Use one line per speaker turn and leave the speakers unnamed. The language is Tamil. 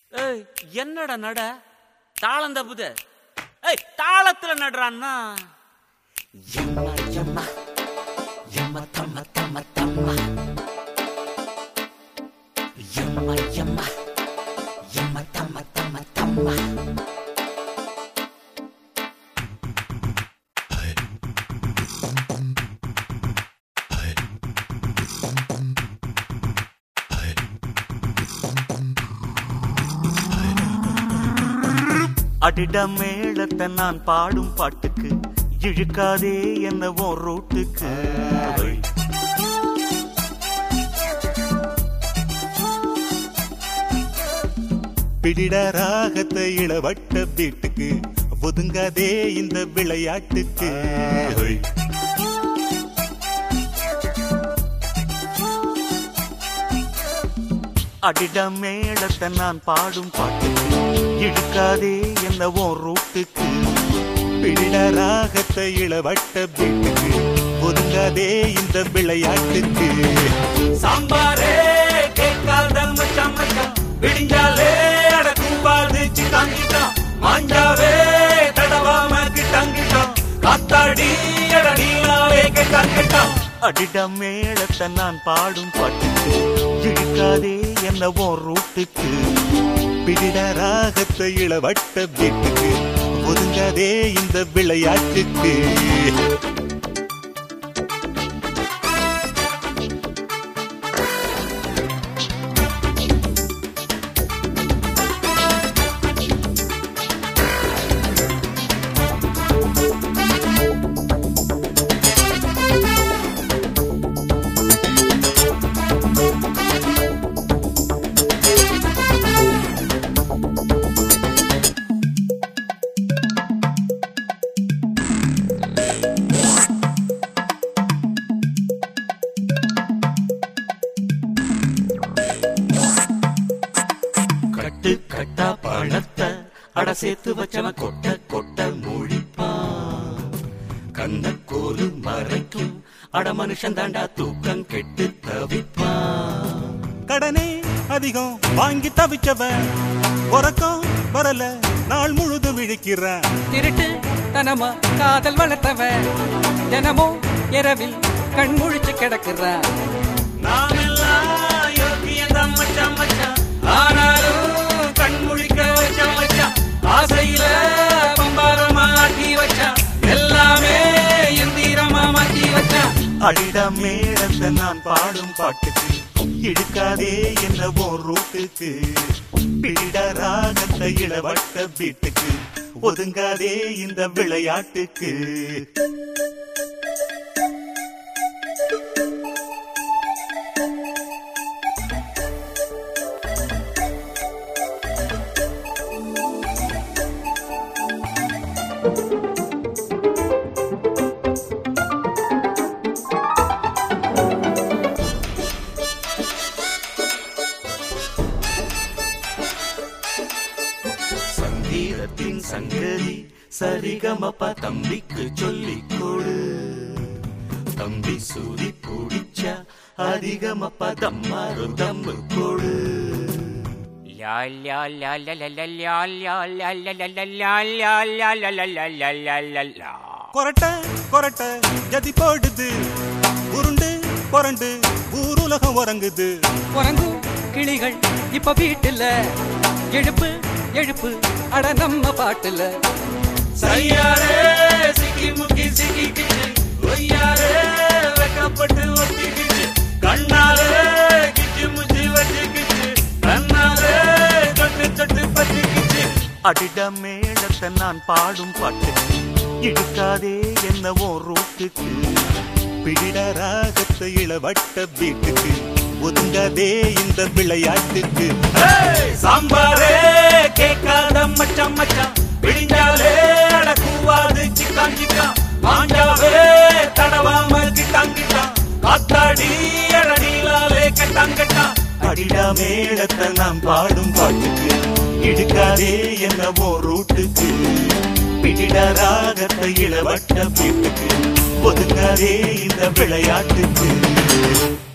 ஏய் என்னடா நட தாளம் தப்புது ஏய் தாளத்துல நடுறான்னா எம்மா எம்மா எம்மா தம்ம தம்ம தம்மா எம்மா எம்மா எம்மா தம்ம தம்ம தம்மா
அடிட மேளத்தை நான் பாடும் பாட்டுக்கு இழுக்காதே என்னவோ ரூட்டுக்கு பிடிட ராகத்தை இளவட்ட வீட்டுக்கு ஒதுங்காதே இந்த விளையாட்டுக்கு அடிட மேளத்தை நான் பாடும் பாட்டுக்கு இழுக்காதே என்னவோ ரூட்டுக்கு பிடிட ராகத்தை இளவட்ட வீட்டுக்கு ஒதுங்காதே இந்த விளையாட்டுக்கு
சாம்பாரே கேட்காத மச்சான் மச்சான் விடிஞ்சாலே அடக்கும்பாது சிட்டான் சிட்டான் மாஞ்சாவே தடவாம கிட்டான் கிட்டான் காத்தாடி அட நீலாவே கேட்டான் கேட்டான்
அடிட மேளத்தை நான் பாடும் பாட்டுக்கு இழுக்காதே என்னவோ ரூட்டுக்கு பிடிட ராகத்தை இளவட்ட வீட்டுக்கு ஒதுங்காதே இந்த விளையாட்டுக்கு கட்டு கட்டா பணத்தை அட சேர்த்து வச்சவன் கொட்ட கொட்ட மூழிப்பான் கண்ண கோலு மறைக்கும் அட மனுஷன் தாண்டா தூக்கம் கெட்டு தவிப்பான் கடனே அதிகம் வாங்கி தவிச்சவன் உறக்கம் வரல நாள் முழுதும் விழிக்கிறான்
திருட்டு தனமா காதல் வளர்த்தவன் தினமும் இரவில் கண் முழிச்சு கிடக்குறான்
நாமெல்லாம் யோக்கியதான் மச்சான் மச்சான் ஆனாலும் கண் முழிக்க வச்சான் மச்சான் ஆசையில பம்பாரமா ஆட்டி வச்சான் எல்லாமே எந்திரமா மாட்டி வச்சான்
அடிட மேளத்தை நான் பாடும் பாட்டுக்கு இழுக்காதே என்னவோ ரூட்டுக்கு பிடிட ராகத்தை இளவட்ட வீட்டுக்கு ஒதுங்காதே இந்த விளையாட்டுக்கு சங்கீதத்தின் சங்கதி சரிகமப்பா தம்பிக்கு சொல்லிக் கொடு தம்பி சூதி பிடிச்சா அதிகமப்பா தம்மாரு தம்பு கொடு கொரட்ட கொரட்ட ஜதி போடுது உருண்டு புரண்டு ஊருலகம் உறங்குது
உறங்கும் கிளிகள் இப்ப வீட்டுல எழுப்பு எழுப்பு அட நம்ம பாட்டுல
சரியாரே சிக்கி முக்கி சிக்கிக்கிச்சு ஒய்யாரே வெக்கப்பட்டு ஒட்டிக்கிச்சு கண்ணாலே கிச்சு முச்சு வச்சுக்கிச்சு கண்ணாலே தொட்டு தொட்டு பச்சிக்கிச்சு
அடிட மேளத்தை நான் பாடும் பாட்டுக்கு இழுக்காதே என்னவோ ரூட்டுக்கு பிடிட ராகத்தை இளவட்ட வீட்டுக்கு ஒதுங்காதே இந்த விளையாட்டுக்கு
ஏய், சாம்பாரே கேட்காத மச்சான் மச்சான் விடிஞ்சாலே அடக்குவாது சிக்கான் சிக்கான் மாஞ்சாவே தடவாம கிட்டான் கிட்டான் காத்தாடி அட நீலாலே கெட்டான் கெட்டான்
அடிட மேளத்தை நான் பாடும் பாட்டுக்கு இழுக்காதே என்னவோ ரூட்டுக்கு பிடிட ராகத்தை இளவட்ட வீட்டுக்கு ஒதுங்காதே இந்த விளையாட்டுக்கு